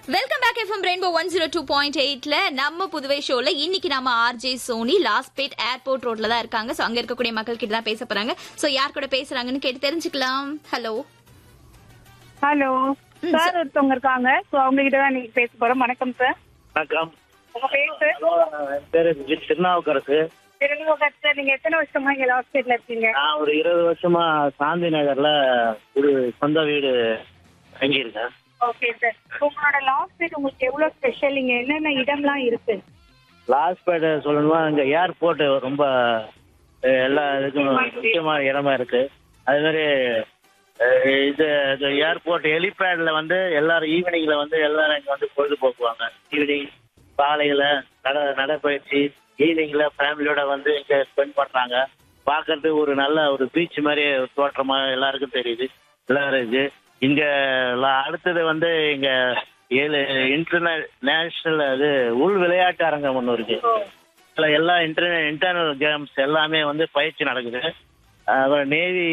welcome back FM rainbow one zero two point எயிட்ல நம்ம புதுவை ஷோல இன்னைக்கு நம்ம ஆர்ஜே சோனி லாஸ்பேட் ஏர்போர்ட் ரோட்ல தான் இருக்காங்க சோ அங்க இருக்கக்கூடிய மக்கள் கிட்ட தான் பேச போறாங்க சோ யார் கூட பேசுறாங்கன்னு கேட்டு தெரிஞ்சுக்கலாம் ஹலோ ஹலோ சார் ஒருத்தவங்க இருக்காங்க ஸோ அவங்க கிட்ட தான் நீங்க பேச போறோம் வணக்கம் சார் வணக்கம் உங்க பேர் சார் என் பேரு ஜி- திருநாவுக்கரசு திருநெல்வேலி சார் நீங்க எத்தனை வருஷமா இங்க ஹாஸ்பிட்டல் இருக்கீங்க நான் ஒரு இருபது வருஷமா சாந்தி நகர்ல ஒரு சொந்த வீடு தங்கியிருக்கேன் ஓகே சார் உங்களோட லாஸ்ட் உங்களுக்கு எவ்வளவு ஸ்பெஷல் இங்க என்னென்ன இடம்லாம் இருக்கு லாஸ்பேட் சொல்லணுமா இங்க ஏர்போர்ட் ரொம்ப அஹ், எல்லா இதுக்கும் முக்கியமான இடமா இருக்கு அது மாதிரி அஹ், இது இது ஏர்போர்ட் ஹெலிபேட்ல வந்து எல்லாரும் ஈவினிங்ல வந்து எல்லாரும் இங்க வந்து பொழுதுபோக்குவாங்க ஈவினிங் காலையில நட நடைப்பயிற்சி ஈவினிங்ல ஃபேமிலியோட வந்து இங்க ஸ்பெண்ட் பண்றாங்க பார்க்கறது ஒரு நல்ல ஒரு பீச் மாதிரி ஒரு தோற்றமா எல்லாருக்கும் தெரியுது எல்லாரும் இருக்கு இங்க ல- அடுத்தது வந்து இங்க ஏழு இன்டர்நே நேஷனல் அது உள் விளையாட்டு அரங்கம் ஒன்று இருக்கு இதுல எல்லா இன்டர் இன்டர்னல் கேம்ஸ் எல்லாமே வந்து பயிற்சி நடக்குது அப்புறம் நேவி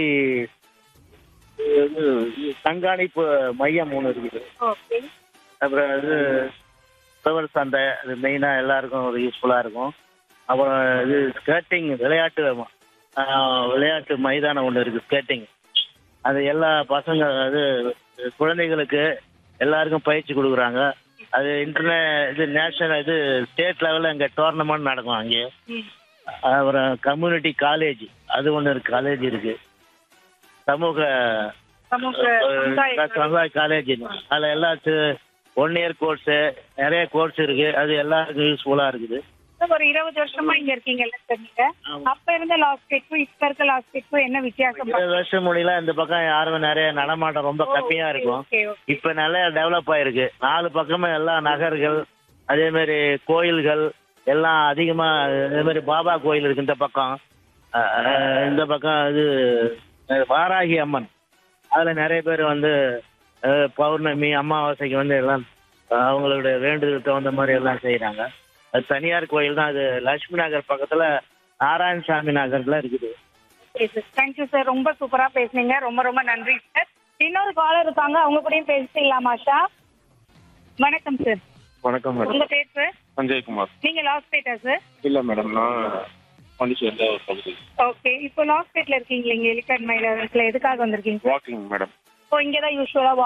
இது கண்காணிப்பு மையம் ஒன்று இருக்குது ஓகே அப்புறம் இது உழவர் சந்தை அது மெயினாக எல்லாருக்கும் ஒரு யூஸ்ஃபுல்லாக இருக்கும் அப்புறம் இது ஸ்கேட்டிங் விளையாட்டு ஆஹ், விளையாட்டு மைதானம் ஒன்று இருக்குது ஸ்கேட்டிங் அது எல்லா பசங்க அது குழந்தைகளுக்கு எல்லாருக்கும் பயிற்சி கொடுக்குறாங்க அது இன்டர்நே இது நேஷனல் இது ஸ்டேட் லெவலில் இங்கே டோர்னமெண்ட் நடக்கும் அங்கே அப்புறம் கம்யூனிட்டி காலேஜ் அது ஒன்று இருக்கு காலேஜ் இருக்கு சமூக சமூக சமுதாய சமுதாய காலேஜ் அதில் எல்லா ஒன் இயர் கோர்ஸ் நிறைய கோர்ஸ் இருக்கு அது எல்லாருக்கும் யூஸ்ஃபுல்லா இருக்குது சார், ஒரு இருபது வருஷமா இங்க இருக்கீங்கல்ல சார் நீங்க அப்ப இருந்த லாஸ்பேட்க்கும் இப்ப இருக்க லாஸ்பேட்க்கும் என்ன வித்தியாசம் இருபது வருஷம் முடியல இந்த பக்கம் யாரும் நிறைய நடமாட்டம் ரொம்ப கம்மியா இருக்கும் ஓகே ஓகே இப்ப நல்லா டெவலப் ஆயிருக்கு நாலு பக்கமும் எல்லா நகர்கள் அதே மாதிரி கோயில்கள் எல்லாம் அதிகமா அதே மாதிரி பாபா கோயில் இருக்கு இந்த பக்கம் அஹ், அஹ், இந்த பக்கம் இது அஹ், வாராகி அம்மன் அதுல நிறைய பேர் வந்து அஹ், பௌர்ணமி அமாவாசைக்கு வந்து எல்லாம் அஹ், அவங்களுடைய வேண்டுதலுக்கு தகுந்த மாதிரி எல்லாம் செய்யறாங்க அது தனியார் கோயில் தான் அது லட்சுமி நகர் பக்கத்துல நாராயணசாமி நகர்ல இருக்குது தேங்க்யூ சார் ரொம்ப சூப்பரா பேசுனீங்க ரொம்ப ரொம்ப நன்றி சார் இன்னொரு காலர் இருக்காங்க அவங்க கூடயும் பேசிக்கலாமா ஷா வணக்கம் சார் வணக்கம் மேடம் உங்க பேர் சார் சஞ்சய்குமார் நீங்க லாஸ்பேட்டா சார் இல்ல மேடம் நான் பாண்டிச்சேரியில் ஒரு பகுதி ஓகே இப்போ லாஸ்பேட்ல இருக்கீங்க இங்க எலிகாட் மைதானத்துல எதுக்காக வந்திருக்கீங்க வாக்கிங் மேடம் இப்போ இங்க தான் யூஸ்வலா